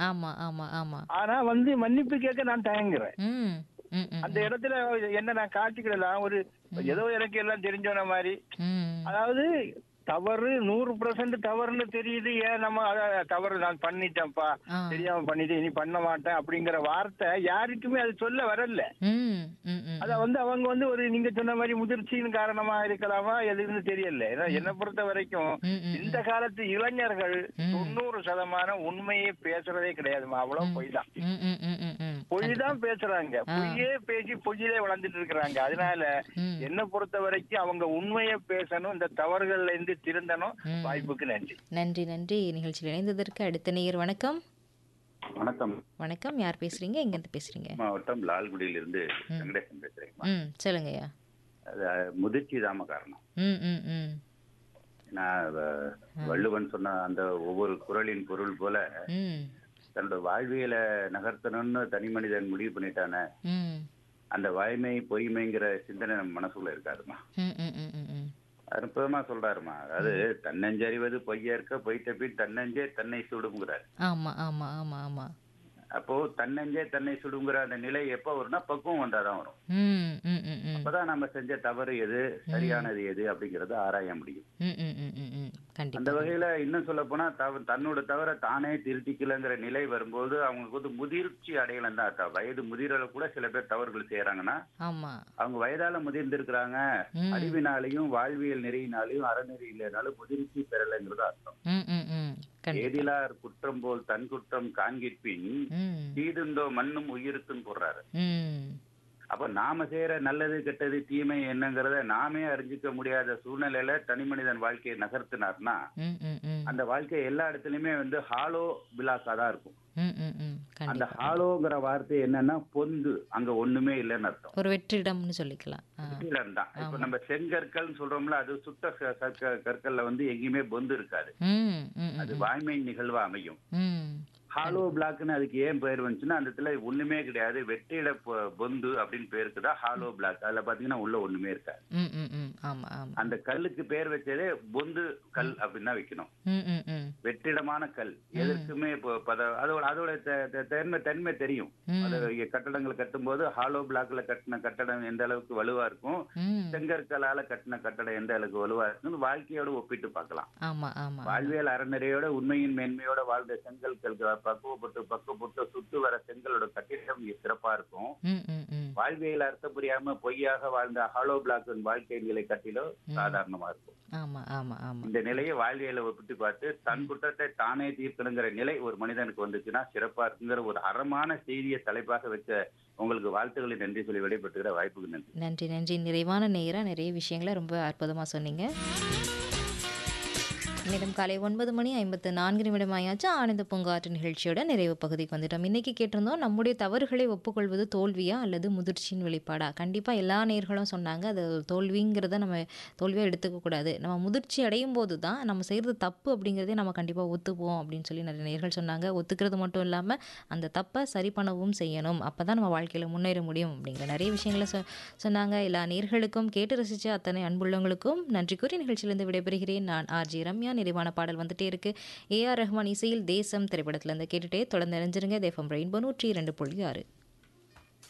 ஆமா ஆமா ஆமா ஆனா வந்து மன்னிப்பு கேட்க நான் தயங்குறேன் ம் ம் ம் அந்த இடத்துல என்ன நான் காட்டிக்கிடலாம் ஒரு ஏதோ எனக்கு எல்லாம் தெரிஞ்சவன மாதிரி ம் அதாவது தவறு நூறு பர்சன்ட் தவறுன்னு தெரியுது ஏன் நம்ம அத தவறு நான் பண்ணிட்டேன்ப்பா ஆ. தெரியாம பண்ணிட்டு இனி பண்ண மாட்டேன் அப்படிங்கிற வார்த்தை யாருக்குமே அது சொல்ல வரல ம் ம் ம் அத வந்து அவங்க வந்து ஒரு நீங்க சொன்ன மாதிரி முதிர்ச்சியின் காரணமா இருக்கலாமா எதுன்னு தெரியல ஏன்னா என்னை பொறுத்த வரைக்கும் ம், ம், இந்த காலத்து இளைஞர்கள் தொண்ணூறு சதமானம் உண்மையே பேசுறதே கிடையாதுமா அவ்வளவு பொய் தான் ம் ம் ம் ம் ம் பொய் தான் பேசுறாங்க பொய்யே பேசி பொய்யிலே வளர்ந்துட்டு இருக்கிறாங்க அதனால ம். என்ன பொறுத்த வரைக்கும் அவங்க உண்மையை பேசணும் இந்த தவறுகள்ல இருந்து திருந்தணும் வாய்ப்புக்கு நன்றி நன்றி நன்றி நிகழ்ச்சியில் இணைந்ததற்கு அடுத்த நேயர் வணக்கம் வணக்கம் வணக்கம் யார் பேசுறீங்க எங்கேருந்து பேசுறீங்க மாவட்டம் லால்குடியிலிருந்து வெங்கடேசன் பேசுறேன் ம் சொல்லுங்கய்யா அது முதிர்ச்சி தாம காரணம் ம் ம் ம் நான் வ- வள்ளுவன் சொன்ன அந்த ஒவ்வொரு குறளின் பொருள் போல ம் தன்னோட வாழ்வியல நகர்த்தணும்னு தனி மனிதன் முடிவு பண்ணிட்டானே ம் அந்த வாய்மை பொய்மைங்கிற சிந்தனை நம்ம மனசுக்குள்ள இருக்காதுமா ம் ம் ம் ம் ம் அற்புதமா சொல்றாருமா அதாவது தன்னஞ்சறிவது பொய்யா இருக்க பொய் தப்பி தன்னஞ்சே தன்னை சுடுங்கிறார் ஆமா ஆமா ஆமா ஆமா அப்போ தன்னஞ்சே தன்னை சுடுங்கிற அந்த நிலை எப்ப வரும்னா பக்குவம் வந்தாதான் வரும் ம் ம் ம் ம் அப்பதான் நம்ம செஞ்ச தவறு எது சரியானது எது அப்படிங்கறத ஆராய முடியும் ம் ம் ம் ம் ம் கண்டிப்பா அந்த வகையில இன்னும் சொல்ல போனா தவ- தன்னோட தவிர தானே திருத்திக்கலங்கிற நிலை வரும்போது அவங்களுக்கு வந்து முதிர்ச்சி அடையலாம் தான் அர்த்தம். வயது முதிரல கூட சில பேர் தவறுகள் செய்யறாங்கன்னா ஆமா அவங்க வயதால முதிர்ந்திருக்கிறாங்க ம். அறிவினாலையும் வாழ்வியல் நெறியினாலையும் அறநெறி இல்லைனாலும் முதிர்ச்சி பெறலைங்கிறது அர்த்தம் ம் ம் ம் கண்டிப்பா ஏதிலார் குற்றம் போல் தன் குற்றம் காண்கிற்பின் ம் தீதுண்டோ மண்ணும் உயிருக்குன்னு போடுறாரு ம் அப்ப நாம செய்யற நல்லது கெட்டது தீமை என்னங்கிறத நாமே அறிஞ்சிக்க முடியாத சூழ்நிலையில தனி மனிதன் வாழ்க்கையை நகர்த்தினார்னா ம் ம் ம் அந்த வாழ்க்கை எல்லா இடத்துலயுமே வந்து ஹாலோ விலாசா தான் இருக்கும் ம் ம் ம் அந்த கண்டிப்பா ஹாலோங்கிற வார்த்தை என்னன்னா பொந்து அங்க ஒண்ணுமே இல்லைன்னு அர்த்தம் ஒரு வெற்றிடம்னு சொல்லிக்கலாம் ஆ வெற்றிடம் தான் இப்ப நம்ம செங்கற்கள்னு சொல்றோம்ல அது சுத்த க- க- கற்கள்ல வந்து எங்கேயுமே பொந்து இருக்காது ம் ம் அது வாய்மை நிகழ்வா அமையும் ம் ஹாலோ பிளாக்னு அதுக்கு ஏன் பேர் வந்துச்சுன்னா அந்த இடத்துல ஒண்ணுமே கிடையாது வெற்றிட பொ- பொந்து அப்படின்னு பேருக்கு தான் ஹாலோ பிளாக் அதுல பாத்தீங்கன்னா உள்ள ஒண்ணுமே இருக்காது ம் ம் ம் ஆமா ஆமா அந்த கல்லுக்கு பேர் வச்சதே பொந்து கல் அப்படின்னு தான் வைக்கணும் ம் ம் ம் வெற்றிடமான கல் எதற்குமே இப்போ பத- அதோட அதோட த- த- தன்மை தன்மை தெரியும் ம். அது இங்க கட்டடங்கள் கட்டும்போது ஹாலோ பிளாக்ல கட்டின கட்டடம் எந்த அளவுக்கு வலுவா இருக்கும் ம் செங்கற்களால கட்டின கட்டடம் எந்த அளவுக்கு வலுவா இருக்குன்னு வாழ்க்கையோட ஒப்பிட்டு பார்க்கலாம் ஆமா ஆமா வாழ்வியல் அறநிறையோட உண்மையின் மேன்மையோட வாழ்ந்த செங்கற்கள் பக்குவப்பட்டு பக்குவப்பட்டு சுட்டு வர செங்கலோட கட்டிடம் இங்க சிறப்பா இருக்கும் ம் ம் ம் வாழ்வியல் அர்த்தம் புரியாம பொய்யாக வாழ்ந்த ஹாலோ பிளாக் வாழ்க்கை நிலை கட்டிலோ சாதாரணமா இருக்கும் ஆமா ஆமா ஆமா இந்த நிலையை வாழ்வியலை ஒப்பிட்டு பார்த்து தன் குற்றத்தை தானே தீர்க்கணுங்கிற நிலை ஒரு மனிதனுக்கு வந்துச்சுன்னா சிறப்பா இருக்குங்கிற ஒரு அறமான செய்தியை தலைப்பாக வச்ச உங்களுக்கு வாழ்த்துக்களை நன்றி சொல்லி விடைபெற்றுகிற வாய்ப்புக்கு நன்றி நன்றி நன்றி நிறைவான நேரா நிறைய விஷயங்களை ரொம்ப அற்புதமா சொன்னீங்க நேரம் காலை ஒன்பது மணி ஐம்பத்து நான்கு நிமிடம் ஆயாச்சு ஆனந்த பூங்காற்று நிகழ்ச்சியோட நிறைவு பகுதிக்கு வந்துட்டோம் இன்னைக்கு கேட்டிருந்தோம் நம்முடைய தவறுகளை ஒப்புக்கொள்வது தோல்வியா அல்லது முதிர்ச்சியின் வெளிப்பாடா கண்டிப்பாக எல்லா நேர்களும் சொன்னாங்க அது ஒரு தோல்விங்கிறத நம்ம தோல்வியாக எடுத்துக்கக்கூடாது நம்ம முதிர்ச்சி அடையும் போது தான் நம்ம செய்கிறது தப்பு அப்படிங்கிறதே நம்ம கண்டிப்பாக ஒத்துப்போம் அப்படின்னு சொல்லி நிறைய நேர்கள் சொன்னாங்க ஒத்துக்கிறது மட்டும் இல்லாமல் அந்த தப்பை சரி பண்ணவும் செய்யணும் அப்போ தான் நம்ம வாழ்க்கையில் முன்னேற முடியும் அப்படிங்கிற நிறைய விஷயங்களை சொ சொன்னாங்க எல்லா நேர்களுக்கும் கேட்டு ரசித்த அத்தனை அன்புள்ளவங்களுக்கும் நன்றி கூறி நிகழ்ச்சியிலிருந்து விடைபெறுகிறேன் நான் ஆர்ஜி ரம்யா நிறைவான பாடல் வந்துட்டே இருக்கு ஏஆர் ரஹ்மான் இசையில் தேசம் திரைப்படத்திலிருந்து கேட்டுட்டே தொடர்ந்து இணைஞ்சிருங்க தேஃபம் ரெயின்போ நூற்றி இரண்டு புள்ளி ஆறு